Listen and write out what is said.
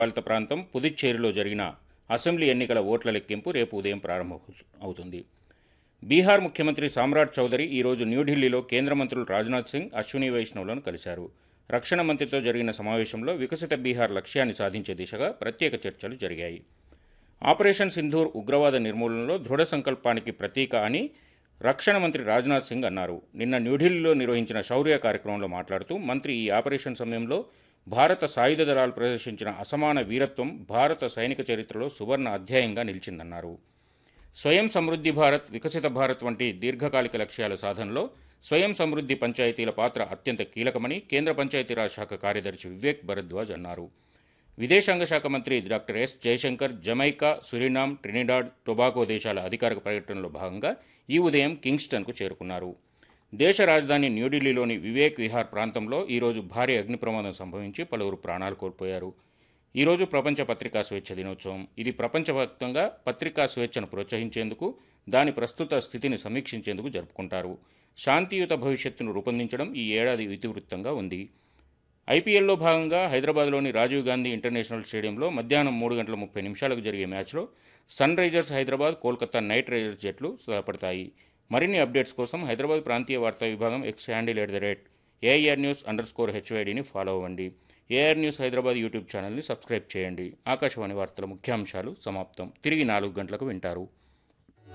పాలిత ప్రాంతం పుదుచ్చేరిలో జరిగిన అసెంబ్లీ ఎన్నికల ఓట్ల లెక్కింపు రేపు ఉదయం ప్రారంభం అవుతుంది బీహార్ ముఖ్యమంత్రి సామ్రాట్ చౌదరి ఈరోజు న్యూఢిల్లీలో కేంద్ర మంత్రులు రాజ్నాథ్ సింగ్ అశ్విని వైష్ణవ్లను కలిశారు రక్షణ మంత్రితో జరిగిన సమావేశంలో వికసిత బీహార్ లక్ష్యాన్ని సాధించే దిశగా ప్రత్యేక చర్చలు జరిగాయి ఆపరేషన్ సింధూర్ ఉగ్రవాద నిర్మూలనలో దృఢ సంకల్పానికి ప్రతీక అని రక్షణ మంత్రి రాజ్నాథ్ సింగ్ అన్నారు నిన్న న్యూఢిల్లీలో నిర్వహించిన శౌర్య కార్యక్రమంలో మాట్లాడుతూ మంత్రి ఈ ఆపరేషన్ సమయంలో భారత సాయుధ దళాలు ప్రదర్శించిన అసమాన వీరత్వం భారత సైనిక చరిత్రలో సువర్ణ అధ్యాయంగా నిలిచిందన్నారు స్వయం సమృద్ధి భారత్ వికసిత భారత్ వంటి దీర్ఘకాలిక లక్ష్యాల సాధనలో స్వయం సమృద్ధి పంచాయతీల పాత్ర అత్యంత కీలకమని కేంద్ర పంచాయతీరాజ్ శాఖ కార్యదర్శి వివేక్ భరద్వాజ్ అన్నారు విదేశాంగ శాఖ మంత్రి doctor S Jaishankar Jamaica Suriname Trinidad Tobago దేశాల అధికారిక పర్యటనలో భాగంగా ఈ ఉదయం కింగ్స్టన్కు చేరుకున్నారు దేశ రాజధాని న్యూఢిల్లీలోని వివేక్ విహార్ ప్రాంతంలో ఈరోజు భారీ అగ్ని ప్రమాదం సంభవించి పలువురు ప్రాణాలు కోల్పోయారు ఈరోజు ప్రపంచ పత్రికా స్వేచ్ఛ దినోత్సవం ఇది ప్రపంచవ్యాప్తంగా పత్రికా స్వేచ్ఛను ప్రోత్సహించేందుకు దాని ప్రస్తుత స్థితిని సమీక్షించేందుకు జరుపుకుంటారు శాంతియుత భవిష్యత్తును రూపొందించడం ఈ ఏడాది ఇతివృత్తంగా ఉంది ఐపీఎల్లో భాగంగా హైదరాబాద్లోని రాజీవ్ గాంధీ ఇంటర్నేషనల్ స్టేడియంలో మధ్యాహ్నం మూడు గంటల ముప్పై నిమిషాలకు జరిగే మ్యాచ్లో Sunrisers Hyderabad Kolkata knight riders జట్లు తలపడతాయి మరిన్ని అప్డేట్స్ కోసం హైదరాబాద్ ప్రాంతీయ వార్తా విభాగం X handle at the rate AIR news underscore హెచ్వైడిని ఫాలో అవ్వండి ఏఆర్ న్యూస్ హైదరాబాద్ యూట్యూబ్ ఛానల్ని సబ్స్క్రైబ్ చేయండి ఆకాశవాణి వార్తల ముఖ్యాంశాలు సమాప్తం తిరిగి నాలుగు గంటలకు వింటారు